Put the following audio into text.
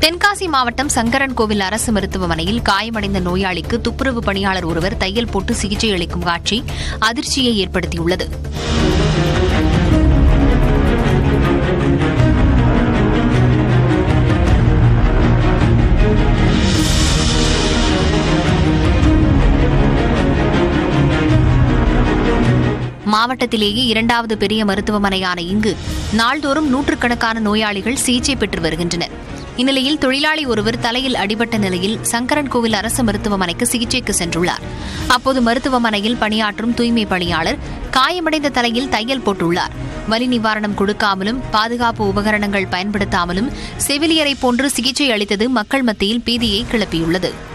தென்காசி மாவட்டம் சங்கரன் கோவில் அரசு மருத்துவமனையில் காயமடைந்த நோயாளிக்கு துப்புரவு பணியாளர் ஒருவர் தையல் போட்டு சிகிச்சை அளிக்கும் காட்சி அதிர்ச்சியை ஏற்படுத்தியுள்ளது மாவட்டத்திலேயே இரண்டாவது பெரிய மருத்துவமனையான இங்கு நாள்தோறும் நூற்றுக்கணக்கான நோயாளிகள் சிகிச்சை பெற்று வருகின்றனர் இந்நிலையில் தொழிலாளி ஒருவர் தலையில் அடிபட்ட நிலையில் சங்கரன் கோவில் அரசு மருத்துவமனைக்கு சிகிச்சைக்கு சென்றுள்ளார் அப்போது மருத்துவமனையில் பணியாற்றும் தூய்மை பணியாளர் காயமடைந்த தலையில் தையல் போட்டுள்ளார் வலி நிவாரணம் கொடுக்காமலும் பாதுகாப்பு உபகரணங்கள் பயன்படுத்தாமலும் செவிலியரை போன்று சிகிச்சை அளித்தது மக்கள் மத்தியில் பீதியை கிளப்பியுள்ளது